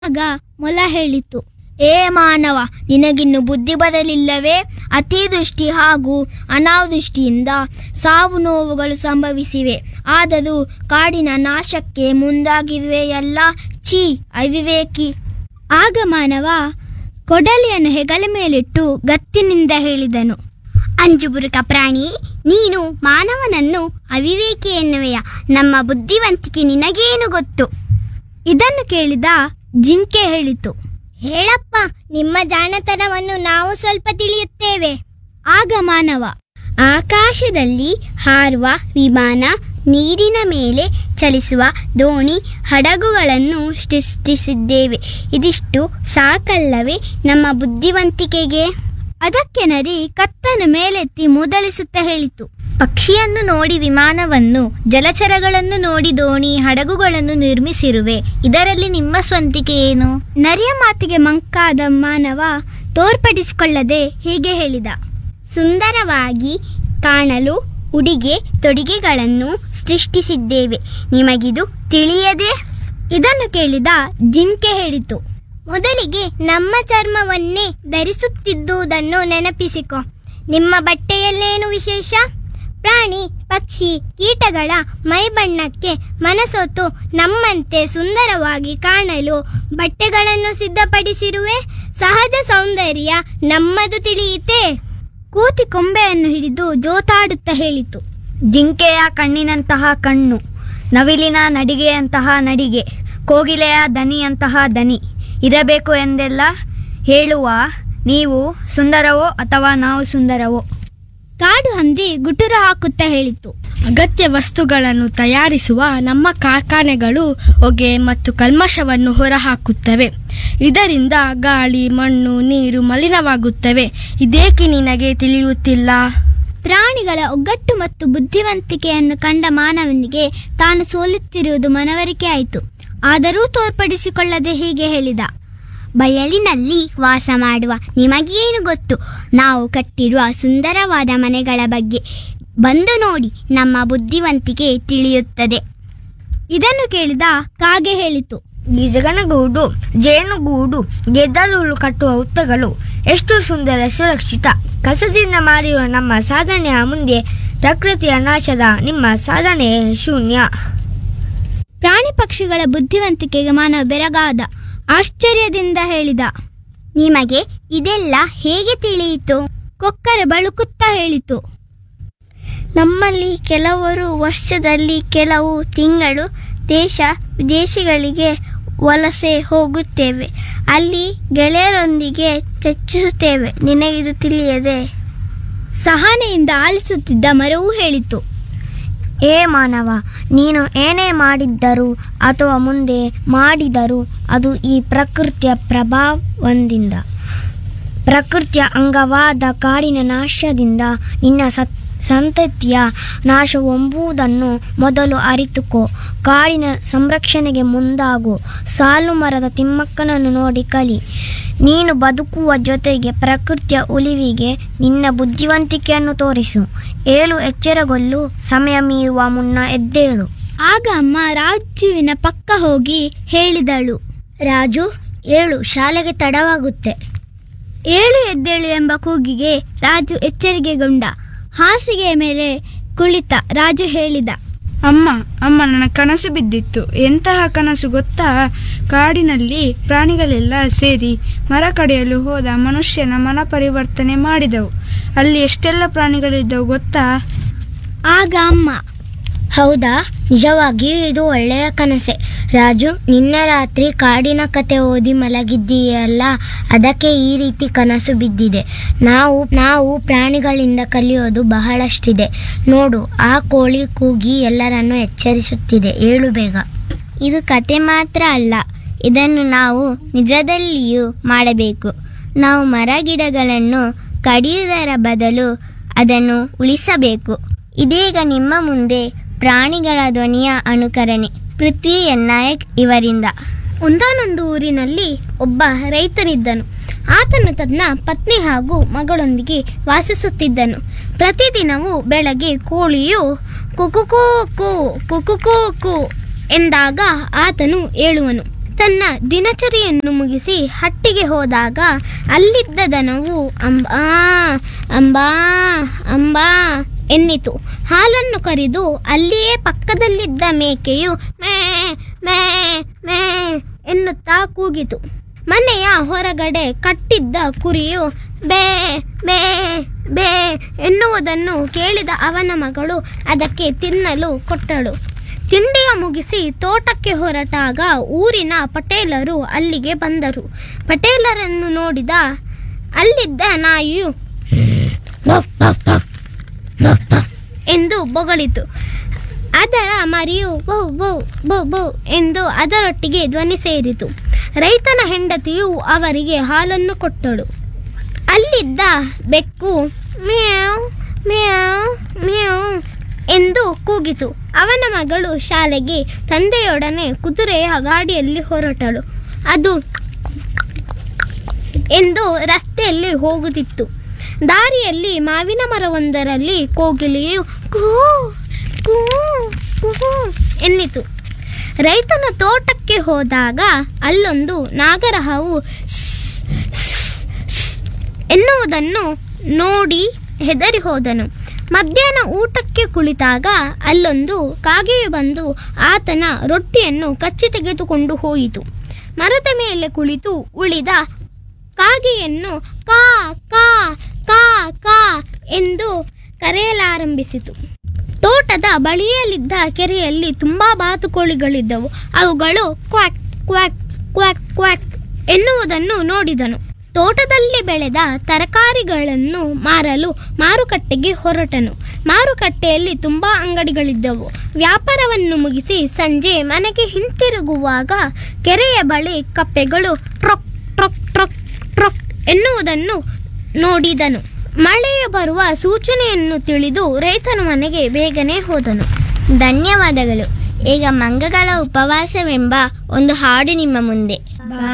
ಆಗ ಮೊಲ ಹೇಳಿತು ಏ ಮಾನವ ನಿನಗಿನ್ನು ಬುದ್ಧಿ ಬರಲಿಲ್ಲವೇ ಅತಿದೃಷ್ಟಿ ಹಾಗೂ ಅನಾವೃಷ್ಟಿಯಿಂದ ಸಾವು ನೋವುಗಳು ಸಂಭವಿಸಿವೆ ಆದರೂ ಕಾಡಿನ ನಾಶಕ್ಕೆ ಮುಂದಾಗಿರುವೆಯಲ್ಲ ಛೀ ಅವಿವೇಕಿ ಆಗ ಮಾನವ ಕೊಡಲಿಯನ್ನು ಹೆಗಲ ಮೇಲಿಟ್ಟು ಗತ್ತಿನಿಂದ ಹೇಳಿದನು ಅಂಜುಬುರುಕ ಪ್ರಾಣಿ ನೀನು ಮಾನವನನ್ನು ಅವಿವೇಕಿ ಎನ್ನುವೆಯ ನಮ್ಮ ಬುದ್ಧಿವಂತಿಕೆ ನಿನಗೇನು ಗೊತ್ತು ಇದನ್ನು ಕೇಳಿದ ಜಿಂಕೆ ಹೇಳಿತು ಹೇಳಪ್ಪ ನಿಮ್ಮ ಜಾಣತನವನ್ನು ನಾವು ಸ್ವಲ್ಪ ತಿಳಿಯುತ್ತೇವೆ ಆಗ ಮಾನವ ಆಕಾಶದಲ್ಲಿ ಹಾರುವ ವಿಮಾನ ನೀರಿನ ಮೇಲೆ ಚಲಿಸುವ ದೋಣಿ ಹಡಗುಗಳನ್ನು ಸೃಷ್ಟಿಸಿದ್ದೇವೆ ಇದಿಷ್ಟು ಸಾಕಲ್ಲವೇ ನಮ್ಮ ಬುದ್ಧಿವಂತಿಕೆಗೆ ಅದಕ್ಕೆ ನರಿ ಕತ್ತನ್ನು ಮೇಲೆತ್ತಿ ಮೂದಲಿಸುತ್ತಾ ಹೇಳಿತು ಪಕ್ಷಿಯನ್ನು ನೋಡಿ ವಿಮಾನವನ್ನು ಜಲಚರಗಳನ್ನು ನೋಡಿ ದೋಣಿ ಹಡಗುಗಳನ್ನು ನಿರ್ಮಿಸಿರುವೆ ಇದರಲ್ಲಿ ನಿಮ್ಮ ಸ್ವಂತಿಕೆ ಏನು ನರಿಯ ಮಾತಿಗೆ ಮಂಕಾದ ಮಾನವ ತೋರ್ಪಡಿಸಿಕೊಳ್ಳದೆ ಹೀಗೆ ಹೇಳಿದ ಸುಂದರವಾಗಿ ಕಾಣಲು ಉಡಿಗೆ ತೊಡಿಗೆಗಳನ್ನು ಸೃಷ್ಟಿಸಿದ್ದೇವೆ ನಿಮಗಿದು ತಿಳಿಯದೆ ಇದನ್ನು ಕೇಳಿದ ಜಿಂಕೆ ಹೇಳಿತು ಮೊದಲಿಗೆ ನಮ್ಮ ಚರ್ಮವನ್ನೇ ಧರಿಸುತ್ತಿದ್ದುದನ್ನು ನೆನಪಿಸಿಕೊ ನಿಮ್ಮ ಬಟ್ಟೆಯಲ್ಲೇನು ವಿಶೇಷ ಪ್ರಾಣಿ ಪಕ್ಷಿ ಕೀಟಗಳ ಮೈಬಣ್ಣಕ್ಕೆ ಮನಸೊತ್ತು ನಮ್ಮಂತೆ ಸುಂದರವಾಗಿ ಕಾಣಲು ಬಟ್ಟೆಗಳನ್ನು ಸಿದ್ಧಪಡಿಸಿರುವೆ ಸಹಜ ಸೌಂದರ್ಯ ನಮ್ಮದು ತಿಳಿಯಿತೆ ಕೂತಿ ಕೊಂಬೆಯನ್ನು ಹಿಡಿದು ಜೋತಾಡುತ್ತಾ ಹೇಳಿತು ಜಿಂಕೆಯ ಕಣ್ಣಿನಂತಹ ಕಣ್ಣು ನವಿಲಿನ ನಡಿಗೆಯಂತಹ ನಡಿಗೆ ಕೋಗಿಲೆಯ ದನಿಯಂತಹ ದನಿ ಇರಬೇಕು ಎಂದೆಲ್ಲ ಹೇಳುವ ನೀವು ಸುಂದರವೋ ಅಥವಾ ನಾವು ಸುಂದರವೋ ಕಾಡು ಹಂದಿ ಗುಟುರು ಹಾಕುತ್ತಾ ಹೇಳಿತು ಅಗತ್ಯ ವಸ್ತುಗಳನ್ನು ತಯಾರಿಸುವ ನಮ್ಮ ಕಾರ್ಖಾನೆಗಳು ಹೊಗೆ ಮತ್ತು ಕಲ್ಮಶವನ್ನು ಹೊರಹಾಕುತ್ತವೆ ಇದರಿಂದ ಗಾಳಿ ಮಣ್ಣು ನೀರು ಮಲಿನವಾಗುತ್ತವೆ ಇದೇಕೆ ನಿನಗೆ ತಿಳಿಯುತ್ತಿಲ್ಲ ಪ್ರಾಣಿಗಳ ಒಗ್ಗಟ್ಟು ಮತ್ತು ಬುದ್ಧಿವಂತಿಕೆಯನ್ನು ಕಂಡ ಮಾನವನಿಗೆ ತಾನು ಸೋಲುತ್ತಿರುವುದು ಮನವರಿಕೆ ಆಯಿತು ಆದರೂ ತೋರ್ಪಡಿಸಿಕೊಳ್ಳದೆ ಹೀಗೆ ಹೇಳಿದ ಬಯಲಿನಲ್ಲಿ ವಾಸ ಮಾಡುವ ನಿಮಗೇನು ಗೊತ್ತು ನಾವು ಕಟ್ಟಿರುವ ಸುಂದರವಾದ ಮನೆಗಳ ಬಗ್ಗೆ ಬಂದು ನೋಡಿ ನಮ್ಮ ಬುದ್ಧಿವಂತಿಕೆ ತಿಳಿಯುತ್ತದೆ ಇದನ್ನು ಕೇಳಿದ ಕಾಗೆ ಹೇಳಿತು ಗಿಜಗನಗೂಡು ಜೇನುಗೂಡು ಗೆದ್ದಲು ಕಟ್ಟುವ ಹುತ್ತಗಳು ಎಷ್ಟು ಸುಂದರ ಸುರಕ್ಷಿತ ಕಸದಿಂದ ಮಾಡಿರುವ ನಮ್ಮ ಸಾಧನೆಯ ಮುಂದೆ ಪ್ರಕೃತಿಯ ನಾಶದ ನಿಮ್ಮ ಸಾಧನೆ ಶೂನ್ಯ ಪ್ರಾಣಿ ಪಕ್ಷಿಗಳ ಬುದ್ಧಿವಂತಿಕೆಗೆ ಮಾನವ ಬೆರಗಾದ ಆಶ್ಚರ್ಯದಿಂದ ಹೇಳಿದ ನಿಮಗೆ ಇದೆಲ್ಲ ಹೇಗೆ ತಿಳಿಯಿತು ಕೊಕ್ಕರೆ ಬಳುಕುತ್ತಾ ಹೇಳಿತು ನಮ್ಮಲ್ಲಿ ಕೆಲವರು ವರ್ಷದಲ್ಲಿ ಕೆಲವು ತಿಂಗಳು ದೇಶ ವಿದೇಶಗಳಿಗೆ ವಲಸೆ ಹೋಗುತ್ತೇವೆ ಅಲ್ಲಿ ಗೆಳೆಯರೊಂದಿಗೆ ಚರ್ಚಿಸುತ್ತೇವೆ ನಿನಗಿದು ತಿಳಿಯದೆ ಸಹನೆಯಿಂದ ಆಲಿಸುತ್ತಿದ್ದ ಮರವೂ ಹೇಳಿತು ಏ ಮಾನವ ನೀನು ಏನೇ ಮಾಡಿದ್ದರೂ ಅಥವಾ ಮುಂದೆ ಮಾಡಿದರೂ ಅದು ಈ ಪ್ರಕೃತಿಯ ಪ್ರಭಾವದಿಂದ ಪ್ರಕೃತಿಯ ಅಂಗವಾದ ಕಾಡಿನ ನಾಶದಿಂದ ನಿನ್ನ ಸತ್ ಸಂತತಿಯ ನಾಶವೆಂಬುದನ್ನು ಮೊದಲು ಅರಿತುಕೋ ಕಾಡಿನ ಸಂರಕ್ಷಣೆಗೆ ಮುಂದಾಗು ಸಾಲು ಮರದ ತಿಮ್ಮಕ್ಕನನ್ನು ನೋಡಿ ಕಲಿ ನೀನು ಬದುಕುವ ಜೊತೆಗೆ ಪ್ರಕೃತಿಯ ಉಳಿವಿಗೆ ನಿನ್ನ ಬುದ್ಧಿವಂತಿಕೆಯನ್ನು ತೋರಿಸು ಏಳು ಎಚ್ಚರಗೊಳ್ಳು ಸಮಯ ಮೀರುವ ಮುನ್ನ ಎದ್ದೇಳು ಆಗ ಅಮ್ಮ ರಾಜುವಿನ ಪಕ್ಕ ಹೋಗಿ ಹೇಳಿದಳು ರಾಜು ಏಳು ಶಾಲೆಗೆ ತಡವಾಗುತ್ತೆ ಏಳು ಎದ್ದೇಳು ಎಂಬ ಕೂಗಿಗೆ ರಾಜು ಎಚ್ಚರಿಕೆಗೊಂಡ ಹಾಸಿಗೆಯ ಮೇಲೆ ಕುಳಿತ ರಾಜು ಹೇಳಿದ ಅಮ್ಮ ಅಮ್ಮ ನನ್ನ ಕನಸು ಬಿದ್ದಿತ್ತು ಎಂತಹ ಕನಸು ಗೊತ್ತಾ ಕಾಡಿನಲ್ಲಿ ಪ್ರಾಣಿಗಳೆಲ್ಲ ಸೇರಿ ಮರ ಕಡಿಯಲು ಹೋದ ಮನುಷ್ಯನ ಮನ ಪರಿವರ್ತನೆ ಮಾಡಿದವು ಅಲ್ಲಿ ಎಷ್ಟೆಲ್ಲ ಪ್ರಾಣಿಗಳಿದ್ದವು ಗೊತ್ತಾ ಆಗ ಅಮ್ಮ ಹೌದಾ ನಿಜವಾಗಿಯೂ ಇದು ಒಳ್ಳೆಯ ಕನಸೆ ರಾಜು ನಿನ್ನೆ ರಾತ್ರಿ ಕಾಡಿನ ಕತೆ ಓದಿ ಮಲಗಿದ್ದೀಯಲ್ಲ ಅದಕ್ಕೆ ಈ ರೀತಿ ಕನಸು ಬಿದ್ದಿದೆ ನಾವು ನಾವು ಪ್ರಾಣಿಗಳಿಂದ ಕಲಿಯೋದು ಬಹಳಷ್ಟಿದೆ ನೋಡು ಆ ಕೋಳಿ ಕೂಗಿ ಎಲ್ಲರನ್ನು ಎಚ್ಚರಿಸುತ್ತಿದೆ ಏಳು ಬೇಗ ಇದು ಕತೆ ಮಾತ್ರ ಅಲ್ಲ ಇದನ್ನು ನಾವು ನಿಜದಲ್ಲಿಯೂ ಮಾಡಬೇಕು ನಾವು ಮರ ಗಿಡಗಳನ್ನು ಕಡಿಯುವುದರ ಬದಲು ಅದನ್ನು ಉಳಿಸಬೇಕು ಇದೀಗ ನಿಮ್ಮ ಮುಂದೆ ಪ್ರಾಣಿಗಳ ಧ್ವನಿಯ ಅನುಕರಣೆ ಪೃಥ್ವಿ ಎನ್ ನಾಯಕ್ ಇವರಿಂದ ಒಂದಾನೊಂದು ಊರಿನಲ್ಲಿ ಒಬ್ಬ ರೈತನಿದ್ದನು ಆತನು ತನ್ನ ಪತ್ನಿ ಹಾಗೂ ಮಗಳೊಂದಿಗೆ ವಾಸಿಸುತ್ತಿದ್ದನು ಪ್ರತಿದಿನವೂ ಬೆಳಗ್ಗೆ ಕೋಳಿಯು ಕುಕುಕೂ ಕು ಕುಕುಕೂ ಕು ಎಂದಾಗ ಆತನು ಏಳುವನು ತನ್ನ ದಿನಚರಿಯನ್ನು ಮುಗಿಸಿ ಹಟ್ಟಿಗೆ ಹೋದಾಗ ಅಲ್ಲಿದ್ದ ದನವು ಅಂಬಾ ಅಂಬಾ ಅಂಬಾ ಎನ್ನಿತು ಹಾಲನ್ನು ಕರೆದು ಅಲ್ಲಿಯೇ ಪಕ್ಕದಲ್ಲಿದ್ದ ಮೇಕೆಯು ಮೇ ಮೇ ಮೇ ಎನ್ನುತ್ತಾ ಕೂಗಿತು ಮನೆಯ ಹೊರಗಡೆ ಕಟ್ಟಿದ್ದ ಕುರಿಯು ಬೇ ಬೇ ಬೇ ಎನ್ನುವುದನ್ನು ಕೇಳಿದ ಅವನ ಮಗಳು ಅದಕ್ಕೆ ತಿನ್ನಲು ಕೊಟ್ಟಳು ತಿಂಡಿಯ ಮುಗಿಸಿ ತೋಟಕ್ಕೆ ಹೊರಟಾಗ ಊರಿನ ಪಟೇಲರು ಅಲ್ಲಿಗೆ ಬಂದರು ಪಟೇಲರನ್ನು ನೋಡಿದ ಅಲ್ಲಿದ್ದ ನಾಯಿಯು ಎಂದು ಬೊಗಳಿತು ಅದರ ಮರಿಯು ಬೌ ಬೌ ಬೌ ಬೌ ಎಂದು ಅದರೊಟ್ಟಿಗೆ ಧ್ವನಿ ಸೇರಿತು ರೈತನ ಹೆಂಡತಿಯು ಅವರಿಗೆ ಹಾಲನ್ನು ಕೊಟ್ಟಳು ಅಲ್ಲಿದ್ದ ಬೆಕ್ಕು ಮ್ಯಾವ್ ಮ್ಯಾವ್ ಮ್ಯಾವ್ ಎಂದು ಕೂಗಿತು ಅವನ ಮಗಳು ಶಾಲೆಗೆ ತಂದೆಯೊಡನೆ ಕುದುರೆಯ ಗಾಡಿಯಲ್ಲಿ ಹೊರಟಳು ಅದು ಎಂದು ರಸ್ತೆಯಲ್ಲಿ ಹೋಗುತ್ತಿತ್ತು ದಾರಿಯಲ್ಲಿ ಮಾವಿನ ಮರವೊಂದರಲ್ಲಿ ಕೋಗಿಲೆಯು ಕೂ ಕೂ ಕೂ ಎನ್ನಿತು ರೈತನ ತೋಟಕ್ಕೆ ಹೋದಾಗ ಅಲ್ಲೊಂದು ನಾಗರಹಾವು ಸ್, ಸ್, ಸ್ ಎನ್ನುವುದನ್ನು ನೋಡಿ ಹೆದರಿ ಹೋದನು ಮಧ್ಯಾಹ್ನ ಊಟಕ್ಕೆ ಕುಳಿತಾಗ ಅಲ್ಲೊಂದು ಕಾಗೆಯು ಬಂದು ಆತನ ರೊಟ್ಟಿಯನ್ನು ಕಚ್ಚಿ ತೆಗೆದುಕೊಂಡು ಹೋಯಿತು ಮರದ ಮೇಲೆ ಕುಳಿತು ಉಳಿದ ಕಾಗೆಯನ್ನು ಕಾ ಕಾ ಕಾ ಕಾ ಎಂದು ಕರೆಯಲಾರಂಭಿಸಿತು ತೋಟದ ಬಳಿಯಲ್ಲಿದ್ದ ಕೆರೆಯಲ್ಲಿ ತುಂಬಾ ಬಾತುಕೋಳಿಗಳಿದ್ದವು ಅವುಗಳು ಕ್ವಾಕ್ ಕ್ವಾಕ್ ಕ್ವಾಕ್ ಕ್ವಾಕ್ ಎನ್ನುವುದನ್ನು ನೋಡಿದನು ತೋಟದಲ್ಲಿ ಬೆಳೆದ ತರಕಾರಿಗಳನ್ನು ಮಾರಲು ಮಾರುಕಟ್ಟೆಗೆ ಹೊರಟನು ಮಾರುಕಟ್ಟೆಯಲ್ಲಿ ತುಂಬಾ ಅಂಗಡಿಗಳಿದ್ದವು ವ್ಯಾಪಾರವನ್ನು ಮುಗಿಸಿ ಸಂಜೆ ಮನೆಗೆ ಹಿಂತಿರುಗುವಾಗ ಕೆರೆಯ ಬಳಿ ಕಪ್ಪೆಗಳು ಟ್ರೊಕ್ ಟ್ರೊಕ್ ಟ್ರೊಕ್ ಟ್ರೊಕ್ ಎನ್ನುವುದನ್ನು ನೋಡಿದನು ಮಳೆಯು ಬರುವ ಸೂಚನೆಯನ್ನು ತಿಳಿದು ರೈತನ ಮನೆಗೆ ಬೇಗನೆ ಹೋದನು ಧನ್ಯವಾದಗಳು ಈಗ ಮಂಗಗಳ ಉಪವಾಸವೆಂಬ ಒಂದು ಹಾಡು ನಿಮ್ಮ ಮುಂದೆ